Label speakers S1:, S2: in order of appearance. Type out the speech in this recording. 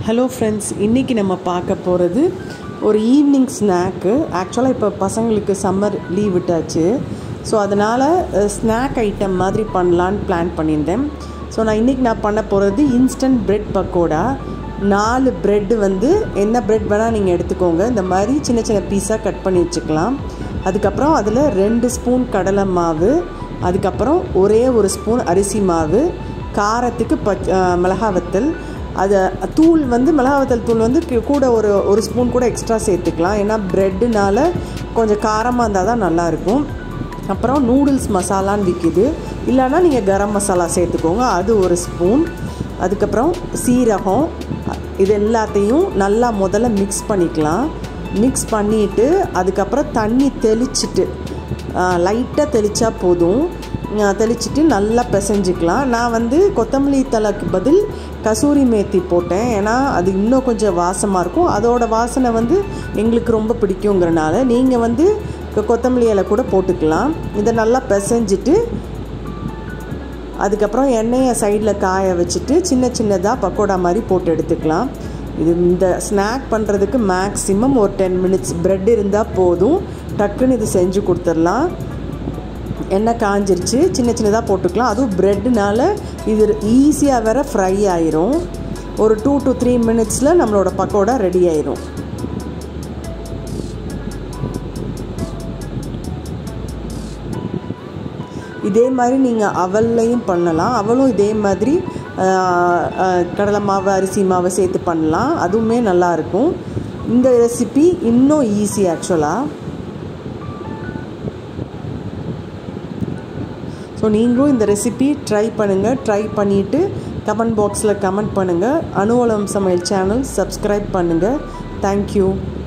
S1: hello friends இன்றைக்கி நம்ம பார்க்க போகிறது ஒரு ஈவினிங் ஸ்நாக்கு ஆக்சுவலாக இப்போ பசங்களுக்கு சம்மர் லீவ் விட்டாச்சு ஸோ அதனால் ஸ்நாக் ஐட்டம் மாதிரி பண்ணலான்னு பிளான் பண்ணியிருந்தேன் ஸோ நான் இன்றைக்கி நான் பண்ண போகிறது இன்ஸ்டன்ட் பிரெட் பக்கோடா நாலு ப்ரெட்டு வந்து என்ன ப்ரெட் வேணால் நீங்கள் எடுத்துக்கோங்க இந்த மாதிரி சின்ன சின்ன பீஸாக கட் பண்ணி வச்சுக்கலாம் அதுக்கப்புறம் அதில் ரெண்டு ஸ்பூன் கடலை மாவு அதுக்கப்புறம் ஒரே ஒரு ஸ்பூன் அரிசி மாவு காரத்துக்கு பச் மிளகா வத்தல் அதை தூள் வந்து மிளகாவத்தல் தூள் வந்து கூட ஒரு ஒரு ஸ்பூன் கூட எக்ஸ்ட்ரா சேர்த்துக்கலாம் ஏன்னா ப்ரெட்டுனால கொஞ்சம் காரமாக இருந்தால் தான் நல்லாயிருக்கும் அப்புறம் நூடுல்ஸ் மசாலான்னு விற்கிது இல்லைன்னா நீங்கள் கரம் மசாலா சேர்த்துக்கோங்க அது ஒரு ஸ்பூன் அதுக்கப்புறம் சீரகம் இது எல்லாத்தையும் நல்லா முதல்ல மிக்ஸ் பண்ணிக்கலாம் மிக்ஸ் பண்ணிவிட்டு அதுக்கப்புறம் தண்ணி தெளிச்சிட்டு லைட்டாக தெளித்தா போதும் தெளிச்சிட்டு நல்லா பிசைஞ்சிக்கலாம் நான் வந்து கொத்தமல்லி தலைக்கு பதில் கசூரி மேத்தி போட்டேன் ஏன்னா அது இன்னும் கொஞ்சம் வாசமாக இருக்கும் அதோட வாசனை வந்து எங்களுக்கு ரொம்ப பிடிக்குங்கிறனால நீங்கள் வந்து கொத்தமல்லி இலை கூட போட்டுக்கலாம் இதை நல்லா பிசைஞ்சிட்டு அதுக்கப்புறம் எண்ணெயை சைடில் காய வச்சுட்டு சின்ன சின்னதாக பக்கோடா மாதிரி போட்டு எடுத்துக்கலாம் இது இந்த ஸ்நாக் பண்ணுறதுக்கு மேக்ஸிமம் ஒரு டென் மினிட்ஸ் ப்ரெட் இருந்தால் போதும் டக்குன்னு இது செஞ்சு கொடுத்துடலாம் எண்ணெய் காஞ்சிருச்சு சின்ன சின்னதாக போட்டுக்கலாம் அதுவும் ப்ரெட்டுனால இது ஈஸியாக வேற ஃப்ரை ஆயிரும் ஒரு டூ டு த்ரீ மினிட்ஸில் நம்மளோட பக்கோடா ரெடி ஆயிரும் இதே மாதிரி நீங்கள் அவல்லையும் பண்ணலாம் அவளும் இதே மாதிரி கடலை மாவு அரிசி மாவு சேர்த்து பண்ணலாம் அதுவுமே நல்லாயிருக்கும் இந்த ரெசிபி இன்னும் ஈஸி ஆக்சுவலாக ஸோ நீங்களும் இந்த ரெசிபி ட்ரை பண்ணுங்கள் ட்ரை பண்ணிவிட்டு கமெண்ட் பாக்ஸில் கமெண்ட் பண்ணுங்கள் அனுவலம் சமையல் சேனல் சப்ஸ்கிரைப் பண்ணுங்கள் தேங்க்யூ